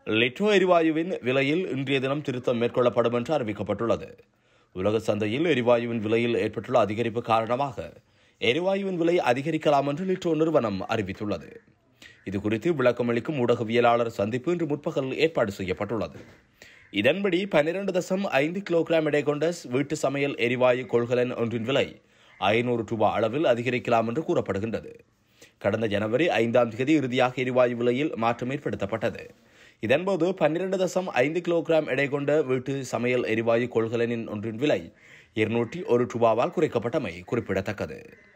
லிட்ரோ எரிவாயுவின் விலையில் இன்றைய தினம் திருத்தம் மேற்கொள்ளப்படும் என்று அறிவிக்கப்பட்டுள்ளது உலக சந்தையில் எரிவாயுவின் விலையில் ஏற்பட்டுள்ள அதிகரிப்பு காரணமாக எரிவாயுவின் விலை அதிகரிக்கலாம் என்று லிட்ரோ நிறுவனம் அறிவித்துள்ளது இதுகுறித்து விளக்கமளிக்கும் ஊடகவியலாளர் சந்திப்பு இன்று முற்பகல் ஏற்பாடு செய்யப்பட்டுள்ளது இதன்படி பன்னிரண்டு தசம் ஐந்து கிலோகிராம் எடை கொண்ட வீட்டு சமையல் எரிவாயு கொள்கலன் ஒன்றின் விலை ஐநூறு ரூபாய் அளவில் அதிகரிக்கலாம் என்று கூறப்படுகின்றது கடந்த ஜனவரி ஐந்தாம் தேதி இறுதியாக எரிவாயு விலையில் மாற்றம் ஏற்படுத்தப்பட்டது இதன்போது பன்னிரண்டு தசம் ஐந்து கிலோகிராம் எடை கொண்ட வீட்டு சமையல் எரிவாயு கொள்கலனின் ஒன்றின் விலை இருநூற்றி ஒரு ரூபாவால் குறைக்கப்பட்டமை குறிப்பிடத்தக்கது